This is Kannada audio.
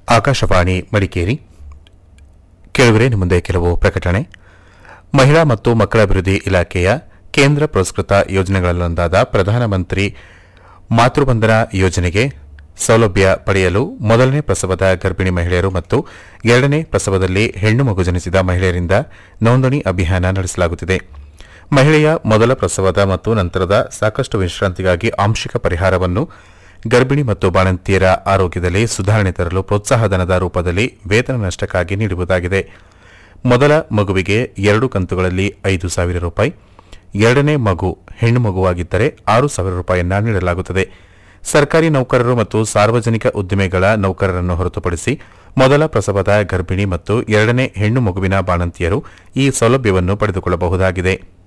ಆಕಾಶವಾಣಿ ಮಡಿಕೇರಿ ಕೇಳುಗರೆ ನಿಮ್ಮ ಮುಂದೆ ಕೆಲವು ಪ್ರಕಟಣೆ ಮಹಿಳಾ ಮತ್ತು ಮಕ್ಕಳ ಅಭಿವೃದ್ಧಿ ಇಲಾಖೆಯ ಕೇಂದ್ರ ಪುರಸ್ಕೃತ ಯೋಜನೆಗಳಲ್ಲೊಂದಾದ ಪ್ರಧಾನಮಂತ್ರಿ ಮಾತೃಬಂಧನ ಯೋಜನೆಗೆ ಸೌಲಭ್ಯ ಪಡೆಯಲು ಮೊದಲನೇ ಪ್ರಸವದ ಗರ್ಭಿಣಿ ಮಹಿಳೆಯರು ಮತ್ತು ಎರಡನೇ ಪ್ರಸವದಲ್ಲಿ ಹೆಣ್ಣು ಮಗು ಜನಿಸಿದ ಮಹಿಳೆಯರಿಂದ ನೋಂದಣಿ ಅಭಿಯಾನ ನಡೆಸಲಾಗುತ್ತಿದೆ ಮಹಿಳೆಯ ಮೊದಲ ಪ್ರಸವದ ಮತ್ತು ನಂತರದ ಸಾಕಷ್ಟು ವಿಶ್ರಾಂತಿಗಾಗಿ ಆಂಶಿಕ ಪರಿಹಾರವನ್ನು ಗರ್ಭಿಣಿ ಮತ್ತು ಬಾಣಂತಿಯರ ಆರೋಗ್ಯದಲ್ಲಿ ಸುಧಾರಣೆ ತರಲು ಪ್ರೋತ್ಸಾಹಧನದ ರೂಪದಲ್ಲಿ ವೇತನ ನಷ್ಟಕ್ಕಾಗಿ ನೀಡುವುದಾಗಿದೆ ಮೊದಲ ಮಗುವಿಗೆ ಎರಡು ಕಂತುಗಳಲ್ಲಿ ಐದು ಸಾವಿರ ರೂಪಾಯಿ ಎರಡನೇ ಮಗು ಹೆಣ್ಣು ಮಗುವಾಗಿದ್ದರೆ ಆರು ಸಾವಿರ ರೂಪಾಯಿಯನ್ನ ನೀಡಲಾಗುತ್ತದೆ ಸರ್ಕಾರಿ ನೌಕರರು ಮತ್ತು ಸಾರ್ವಜನಿಕ ಉದ್ದಿಮೆಗಳ ನೌಕರರನ್ನು ಹೊರತುಪಡಿಸಿ ಮೊದಲ ಪ್ರಸವದ ಗರ್ಭಿಣಿ ಮತ್ತು ಎರಡನೇ ಹೆಣ್ಣು ಮಗುವಿನ ಬಾಣಂತಿಯರು ಈ ಸೌಲಭ್ಯವನ್ನು ಪಡೆದುಕೊಳ್ಳಬಹುದಾಗಿದೆ